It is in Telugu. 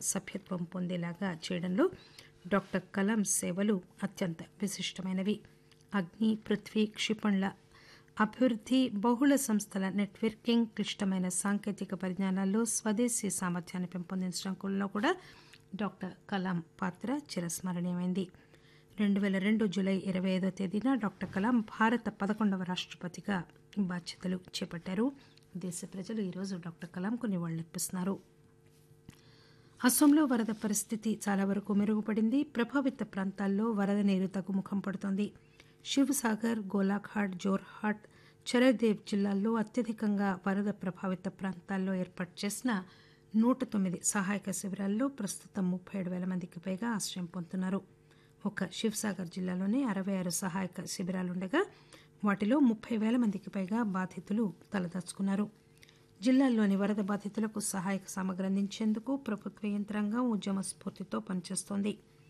సభ్యత్వం పొందేలాగా చేయడంలో డాక్టర్ కలాం సేవలు అత్యంత విశిష్టమైనవి అగ్ని పృథ్వీ క్షిపణుల అభివృద్ధి బహుళ సంస్థల నెట్వర్కింగ్ క్లిష్టమైన సాంకేతిక పరిజ్ఞానాల్లో స్వదేశీ సామర్థ్యాన్ని పెంపొందించడంలో కూడా డాక్టర్ కలాం పాత్ర చిరస్మరణీయమైంది రెండు వేల రెండు జూలై ఇరవై ఐదో తేదీన డాక్టర్ కలాం భారత పదకొండవ రాష్ట్రపతిగా బాధ్యతలు చేపట్టారు దేశ ప్రజలు ఈరోజు డాక్టర్ కలాంకు నివాళులర్పిస్తున్నారు అస్సోంలో వరద పరిస్థితి చాలా వరకు మెరుగుపడింది ప్రభావిత ప్రాంతాల్లో వరద నీరు తగ్గుముఖం పడుతోంది శివసాగర్ గోలాఘాట్ జోర్హాట్ చరదేవ్ జిల్లాల్లో అత్యధికంగా వరద ప్రభావిత ప్రాంతాల్లో ఏర్పాటు చేసిన నూట తొమ్మిది సహాయక శిబిరాల్లో ప్రస్తుతం ముప్పై ఏడు వేల మందికి పైగా ఆశ్రయం పొందుతున్నారు ఒక శివసాగర్ జిల్లాలోనే అరవై ఆరు సహాయక శిబిరాలుండగా వాటిలో ముప్పై వేల మందికి పైగా బాధితులు తలదాచుకున్నారు జిల్లాల్లోని వరద బాధితులకు సహాయక సామగ్రి అందించేందుకు ప్రభుత్వ యంత్రాంగం ఉద్యమ స్ఫూర్తితో పనిచేస్తోంది